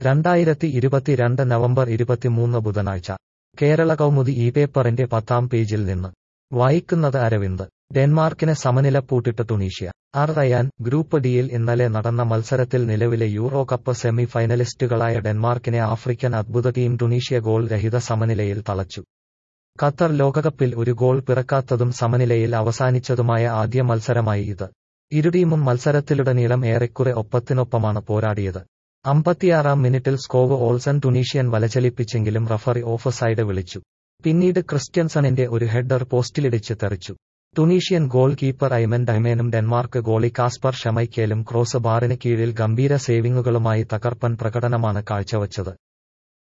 രണ്ടായിരത്തി ഇരുപത്തിരണ്ട് നവംബർ ഇരുപത്തിമൂന്ന് ബുധനാഴ്ച കേരള കൗമുദി ഈ പേപ്പറിന്റെ പത്താം പേജിൽ നിന്ന് വായിക്കുന്നത് അരവിന്ദ് ഡെൻമാർക്കിന് സമനില പൂട്ടിട്ട് തുണീഷ്യ ആർ റയാൻ ഗ്രൂപ്പ് ഡിയിൽ ഇന്നലെ നടന്ന മത്സരത്തിൽ നിലവിലെ യൂറോ കപ്പ് സെമി ഫൈനലിസ്റ്റുകളായ ഡെൻമാർക്കിനെ ആഫ്രിക്കൻ അദ്ഭുത ടീം തുണീഷ്യ ഗോൾ രഹിത സമനിലയിൽ തളച്ചു ഖത്തർ ലോകകപ്പിൽ ഒരു ഗോൾ പിറക്കാത്തതും സമനിലയിൽ അവസാനിച്ചതുമായ ആദ്യ മത്സരമായി ഇത് ഇരു ടീമും മത്സരത്തിലുടനീളം ഏറെക്കുറെ ഒപ്പത്തിനൊപ്പമാണ് പോരാടിയത് അമ്പത്തിയാറാം മിനിറ്റിൽ സ്കോവ് ഓൾസൺ ടുണീഷ്യൻ വലചലിപ്പിച്ചെങ്കിലും റഫറി ഓഫ് സൈഡ് വിളിച്ചു പിന്നീട് ക്രിസ്ത്യൻസണിന്റെ ഒരു ഹെഡർ പോസ്റ്റിലിടിച്ച് തെറിച്ചു ടുണീഷ്യൻ ഗോൾ കീപ്പർ ഐമൻ ഡൈമേനും ഡെൻമാർക്ക് ഗോളി കാസ്പർ ഷമൈക്കേലും ക്രോസ് ബാറിന് കീഴിൽ ഗംഭീര സേവിങ്ങുകളുമായി തകർപ്പൻ പ്രകടനമാണ് കാഴ്ചവച്ചത്